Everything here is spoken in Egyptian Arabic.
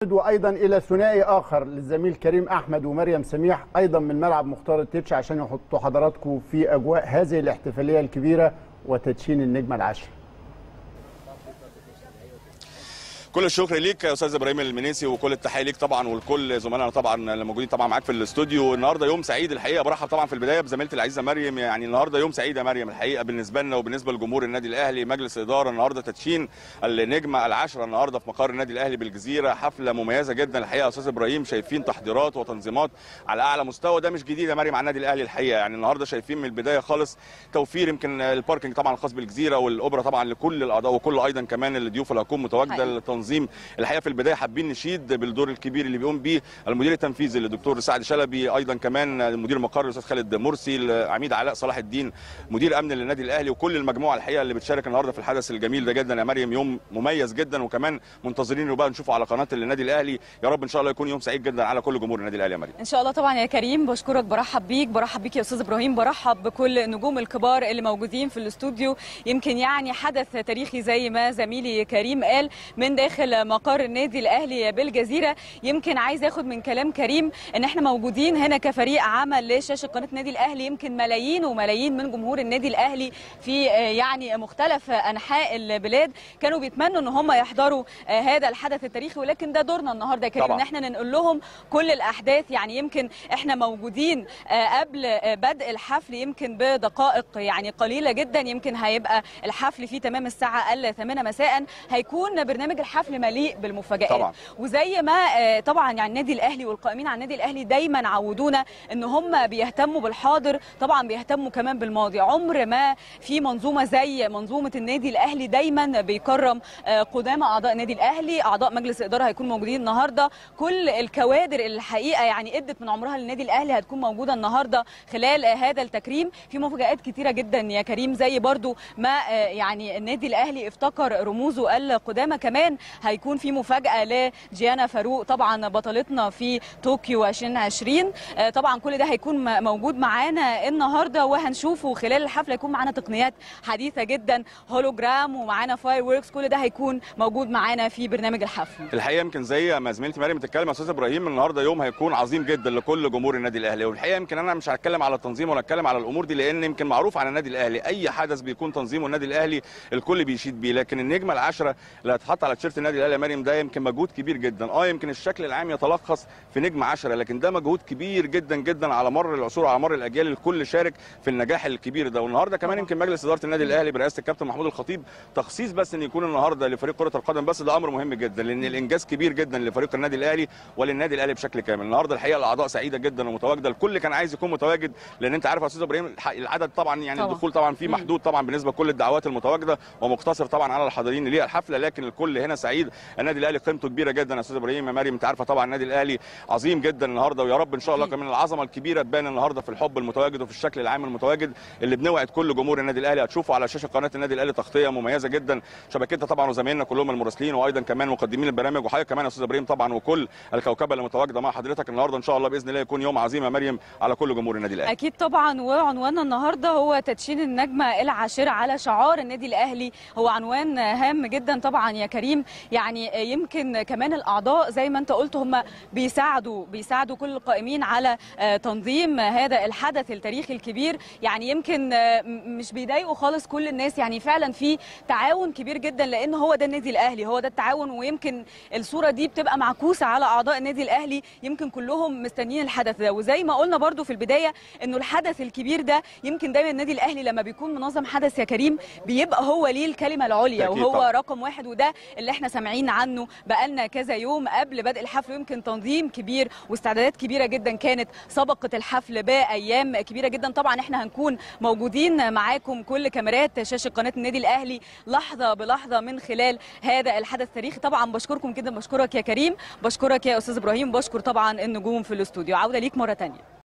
وايضا الى ثنائي اخر للزميل كريم احمد ومريم سميح ايضا من ملعب مختار التتش عشان يحطوا حضراتكم في اجواء هذه الاحتفاليه الكبيره وتدشين النجمه العاشره كل الشكر ليك يا استاذ ابراهيم المنيسي وكل التحيه ليك طبعا ولكل زملائنا طبعا اللي موجودين طبعا معاك في الاستوديو النهارده يوم سعيد الحقيقه برحب طبعا في البدايه بزميلتي العزيزه مريم يعني النهارده يوم سعيد يا مريم الحقيقه بالنسبه لنا وبالنسبه لجمهور النادي الاهلي مجلس اداره النهارده تدشين النجمه العاشره النهارده في مقر النادي الاهلي بالجزيره حفله مميزه جدا الحقيقه يا استاذ ابراهيم شايفين تحضيرات وتنظيمات على اعلى مستوى ده مش جديد يا مريم على النادي الاهلي الحقيقه يعني النهارده شايفين من البدايه خالص توفير يمكن الباركنج طبعا الخاص بالجزيره والاوبرا طبعا لكل الاعضاء وكل ايضا كمان الضيوف اللي هتكون متواجده التنظيم الحقيقه في البدايه حابين نشيد بالدور الكبير اللي بيقوم به المدير التنفيذي الدكتور سعد شلبي ايضا كمان مدير المقر الاستاذ خالد مرسي العميد علاء صلاح الدين مدير امن للنادي الاهلي وكل المجموعه الحقيقه اللي بتشارك النهارده في الحدث الجميل ده جدا يا مريم يوم مميز جدا وكمان منتظرين بقى نشوفه على قناه النادي الاهلي يا رب ان شاء الله يكون يوم سعيد جدا على كل جمهور النادي الاهلي يا مريم ان شاء الله طبعا يا كريم بشكرك برحب بيك برحب بيك يا استاذ ابراهيم برحب بكل النجوم الكبار اللي موجودين في الاستوديو يمكن يعني حدث تاريخي زي ما زميلي كريم قال من داخل مقر النادي الاهلي بالجزيره يمكن عايز اخد من كلام كريم ان احنا موجودين هنا كفريق عمل لشاشه قناه النادي الاهلي يمكن ملايين وملايين من جمهور النادي الاهلي في يعني مختلف انحاء البلاد كانوا بيتمنوا ان هم يحضروا هذا الحدث التاريخي ولكن ده دورنا النهارده يا كريم ان احنا ننقل لهم كل الاحداث يعني يمكن احنا موجودين قبل بدء الحفل يمكن بدقائق يعني قليله جدا يمكن هيبقى الحفل في تمام الساعه ال 8 مساء هيكون برنامج الحفل مليء بالمفاجات طبعا. وزي ما طبعا يعني النادي الاهلي والقائمين على النادي الاهلي دايما عودونا ان هم بيهتموا بالحاضر طبعا بيهتموا كمان بالماضي عمر ما في منظومه زي منظومه النادي الاهلي دايما بيكرم قدامى اعضاء النادي الاهلي اعضاء مجلس الاداره هيكون موجودين النهارده كل الكوادر اللي الحقيقه يعني ادت من عمرها للنادي الاهلي هتكون موجوده النهارده خلال هذا التكريم في مفاجات كتيره جدا يا كريم زي برضو ما يعني النادي الاهلي افتكر رموزه القدامى كمان هيكون في مفاجاه لجيانا فاروق طبعا بطلتنا في طوكيو 2020 طبعا كل ده هيكون موجود معانا النهارده وهنشوفه خلال الحفله هيكون معانا تقنيات حديثه جدا هولوجرام ومعانا فاير ووركس كل ده هيكون موجود معانا في برنامج الحفل الحقيقه يمكن زي ما زميلتي مريم بتتكلم يا استاذ ابراهيم النهارده يوم هيكون عظيم جدا لكل جمهور النادي الاهلي والحقيقه يمكن انا مش هتكلم على التنظيم ولا اتكلم على الامور دي لان يمكن معروف على النادي الاهلي اي حدث بيكون تنظيمه النادي الاهلي الكل بيشيد بيه لكن النجمه العشره اللي هتحط على تيشيرت النادي الاهلي يا مريم ده يمكن مجهود كبير جدا اه يمكن الشكل العام يتلخص في نجم عشرة لكن ده مجهود كبير جدا جدا على مر العصور وعلى مر الاجيال الكل شارك في النجاح الكبير ده والنهارده كمان يمكن مجلس اداره النادي الاهلي برئاسه الكابتن محمود الخطيب تخصيص بس ان يكون النهارده لفريق كره القدم بس ده امر مهم جدا لان الانجاز كبير جدا لفريق النادي الاهلي وللنادي الاهلي بشكل كامل النهارده الحقيقه الاعضاء سعيده جدا ومتواجده الكل كان عايز يكون متواجد لان انت عارف يا استاذ ابراهيم العدد طبعا يعني طبعا. الدخول طبعا فيه محدود طبعا بالنسبه لكل الدعوات المتواجده ومقتصر طبعا على الحاضرين للحفله لكن الكل هنا سعيد النادي الاهلي قيمته كبيره جدا يا استاذ ابراهيم يا مريم انت عارفه طبعا النادي الاهلي عظيم جدا النهارده ويا رب ان شاء الله كمان العظمه الكبيره تبان النهارده في الحب المتواجد وفي الشكل العام المتواجد اللي بنوعد كل جمهور النادي الاهلي هتشوفوا على شاشه قناه النادي الاهلي تغطيه مميزه جدا شبكتها طبعا وزمايلنا كلهم المراسلين وايضا كمان مقدمين البرامج وحضرتك كمان يا استاذ ابراهيم طبعا وكل الكوكبه اللي متواجده مع حضرتك النهارده ان شاء الله باذن الله يكون يوم عظيم يا مريم على كل جمهور النادي الاهلي اكيد طبعا وعنواننا النهارده هو تدشين النجمه العاشره على شعار النادي الاهلي هو عنوان هام جدا طبعا يا كريم يعني يمكن كمان الاعضاء زي ما انت قلت هم بيساعدوا بيساعدوا كل القائمين على تنظيم هذا الحدث التاريخي الكبير يعني يمكن مش بيضايقوا خالص كل الناس يعني فعلا في تعاون كبير جدا لان هو ده النادي الاهلي هو ده التعاون ويمكن الصوره دي بتبقى معكوسه على اعضاء النادي الاهلي يمكن كلهم مستنيين الحدث ده وزي ما قلنا برضو في البدايه انه الحدث الكبير ده يمكن دايما النادي الاهلي لما بيكون منظم حدث يا كريم بيبقى هو ليه الكلمه العليا وهو طبعا. رقم واحد وده اللي احنا سامعين عنه بقالنا كذا يوم قبل بدء الحفل يمكن تنظيم كبير واستعدادات كبيره جدا كانت سبقت الحفل بايام كبيره جدا طبعا احنا هنكون موجودين معاكم كل كاميرات شاشه قناه النادي الاهلي لحظه بلحظه من خلال هذا الحدث التاريخي طبعا بشكركم جدا بشكرك يا كريم بشكرك يا استاذ ابراهيم بشكر طبعا النجوم في الاستوديو عوده ليك مره ثانيه